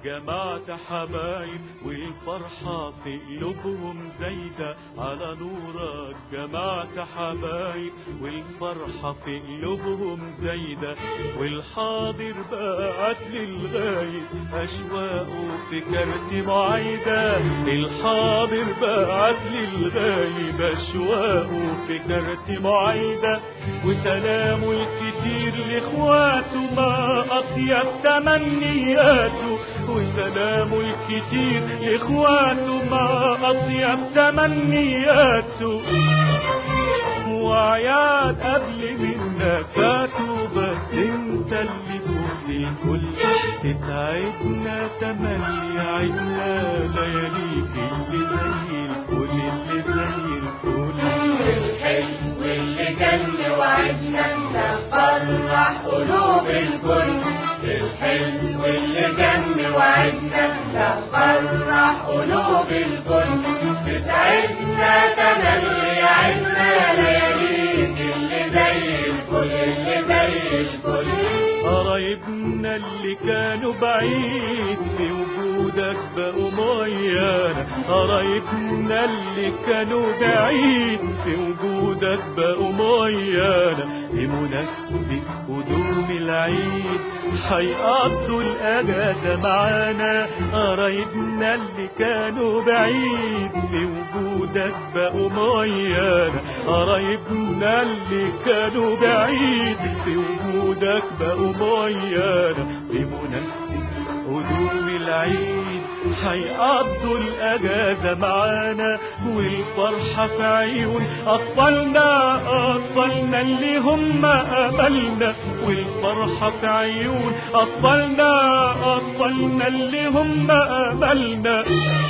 جمعت حبايب والفرحة في قلوبهم زايدة على نورك جمعت حبايب والفرحة في قلوبهم زايدة والحاضر بعت للغايب أشواقه في كارت معايدة الحاضر بعت للغايب أشواقه في كارت معايدة وسلامه الكتير لإخواته ما أطيب تمنياته وسلامه الكتير لإخواته ما أطيب تمنياته وعياد قبل منا فاتوا بس انت اللي فوق الكل تسعدنا تملي عدنا لياليك اللي زي الفل اللي زي الفل الحلو اللي كان وعدنا نفرح قلوب الكل الحلو اللي كان وعدنا نفرح قلوب الكل تسعدنا تملي عدنا لياليك اللي زي الفل اللي زي الفل قرايبنا اللي كانوا بعيد في وجودك بقوا ميانا قرايبنا اللي كانوا بعيد في وجودك بقوا ميانا بمناسبة قدوم العيد هيقضوا الأجازة معانا قرايبنا اللي كانوا بعيد في وجودك بقوا ميانا قرايبنا اللي كانوا بعيد في وجودك بقوا ميانا بمناسبة قدوم العيد هيقضوا الأجازة معانا والفرحة في عيون أطفالنا أطفالنا اللي هم أملنا والفرحة في عيون أطفالنا أطفالنا اللي هم أملنا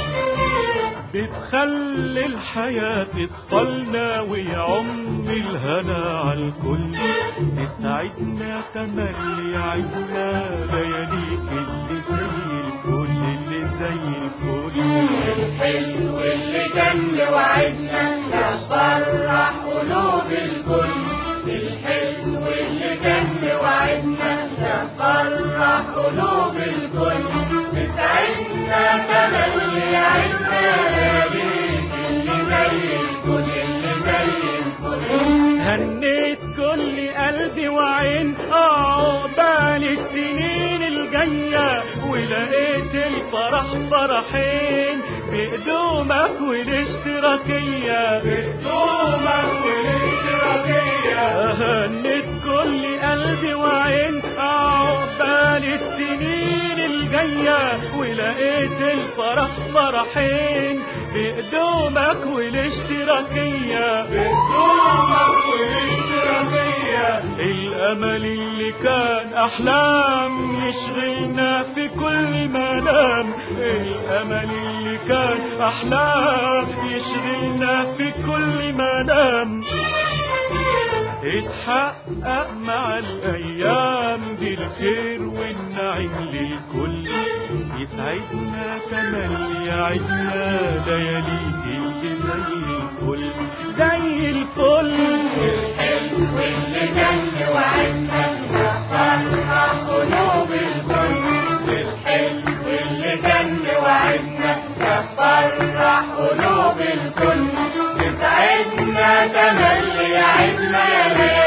بتخلي الحياة تصفلنا ويعم الهنا على الكل تسعدنا تملي عدنا لياليك اللي زي الفل اللي زي الفل الحلو اللي كان وعدنا نفرح قلوب الكل الحلو اللي كان وعدنا نفرح قلوب الكل تسعدنا تملي عدنا لياليك اللي زي الفل اللي زي الفل هنيت كل قلبي وعين عقبال السنين الجاية ولقيت الفرح فرحين بقدومك والاشتراكية بقدومك والاشتراكية هنيت كل قلبي وعين عقبال السنين الجاية ولقيت الفرح فرحين بقدومك والاشتراكية بقدومك والاشتراكية الأمل اللي كان أحلام يشغلنا في كل منام الأمل اللي كان أحلام يشغلنا في كل منام اتحقق مع الأيام دي الخير والنعيم للكل يسعدنا تملي عدنا لياليك اللي زي الفل زي الفل الحلو اللي كان وعدنا نفرح قلوب الكل الحلو اللي كان وعدنا نفرح قلوب الكل تسعدنا تملي عدنا يا ليالي